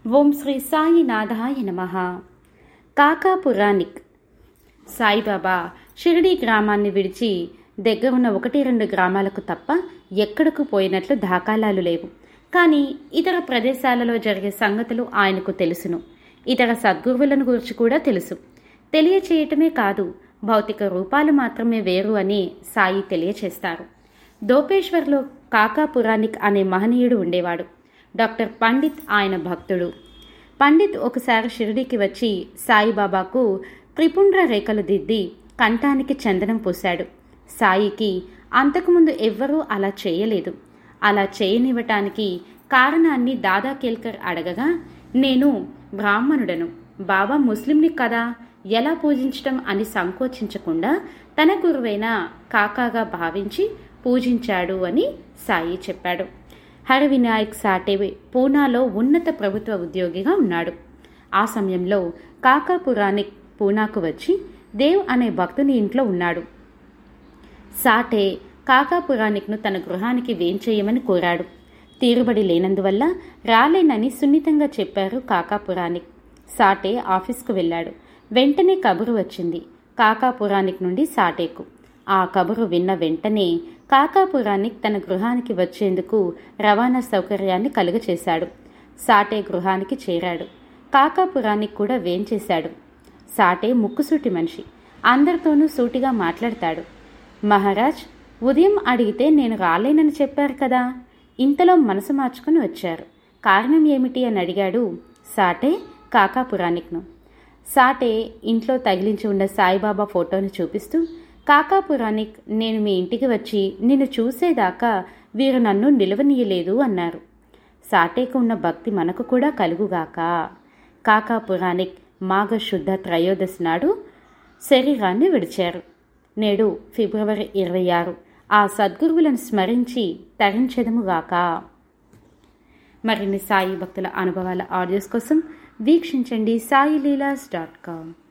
ఓం శ్రీ సాయినాథాయ నమ కాకా పురాణిక్ సాయిబాబా షిరిడీ గ్రామాన్ని విడిచి దగ్గరున్న ఒకటి రెండు గ్రామాలకు తప్ప ఎక్కడకు పోయినట్లు దాఖలాలు లేవు కానీ ఇతర ప్రదేశాలలో జరిగే సంగతులు ఆయనకు తెలుసును ఇతర సద్గురువులను గురించి కూడా తెలుసు తెలియచేయటమే కాదు భౌతిక రూపాలు మాత్రమే వేరు అని సాయి తెలియచేస్తారు దోపేశ్వర్లో కాకా పురాణిక్ అనే మహనీయుడు ఉండేవాడు డాక్టర్ పండిత్ ఆయన భక్తుడు పండిత్ ఒకసారి షిరిడీకి వచ్చి సాయిబాబాకు త్రిపుండ్ర రేఖలు దిద్ది కంఠానికి చందనం పూశాడు సాయికి అంతకుముందు ఎవ్వరూ అలా చేయలేదు అలా చేయనివ్వటానికి కారణాన్ని దాదా కేల్కర్ అడగగా నేను బ్రాహ్మణుడను బాబా ముస్లింని కదా ఎలా పూజించటం అని సంకోచించకుండా తన గురువైన కాకాగా భావించి పూజించాడు అని సాయి చెప్పాడు హరవినాయక్ సాటే పూనాలో ఉన్నత ప్రభుత్వ ఉద్యోగిగా ఉన్నాడు ఆ సమయంలో కాకా పురాణిక్ పూనాకు వచ్చి దేవ్ అనే భక్తుని ఇంట్లో ఉన్నాడు సాటే కాకా పురాణిక్ను తన గృహానికి వేంచేయమని కోరాడు తీరుబడి లేనందువల్ల రాలేనని సున్నితంగా చెప్పారు కాకా పురాణిక్ సాటే ఆఫీస్కు వెళ్ళాడు వెంటనే కబురు వచ్చింది కాకా పురాణిక్ నుండి సాటేకు ఆ కబురు విన్న వెంటనే కాకా పురాణిక్ తన గృహానికి వచ్చేందుకు రవాణా సౌకర్యాన్ని కలుగచేశాడు సాటే గృహానికి చేరాడు కాకా పురాణిక్ కూడా వేంచేశాడు సాటే ముక్కుసూటి మనిషి అందరితోనూ సూటిగా మాట్లాడతాడు మహారాజ్ ఉదయం అడిగితే నేను రాలేనని చెప్పారు కదా ఇంతలో మనసు మార్చుకుని వచ్చారు కారణం ఏమిటి అని అడిగాడు సాటే కాకా పురాణిక్ను సాటే ఇంట్లో తగిలించి ఉన్న సాయిబాబా ఫోటోను చూపిస్తూ కాకా పురాణిక్ నేను మీ ఇంటికి వచ్చి నిన్ను చూసేదాకా వీరు నన్ను నిలవనీయలేదు అన్నారు సాటేకు ఉన్న భక్తి మనకు కూడా కలుగుగాక కాకా పురాణిక్ మాఘ శుద్ధ త్రయోదశి నాడు శరీరాన్ని విడిచారు నేడు ఫిబ్రవరి ఇరవై ఆరు ఆ సద్గురువులను స్మరించి తరించెదముగాక మరిన్ని సాయి భక్తుల అనుభవాల ఆడియోస్ కోసం వీక్షించండి సాయి లీలాస్ డాట్ కామ్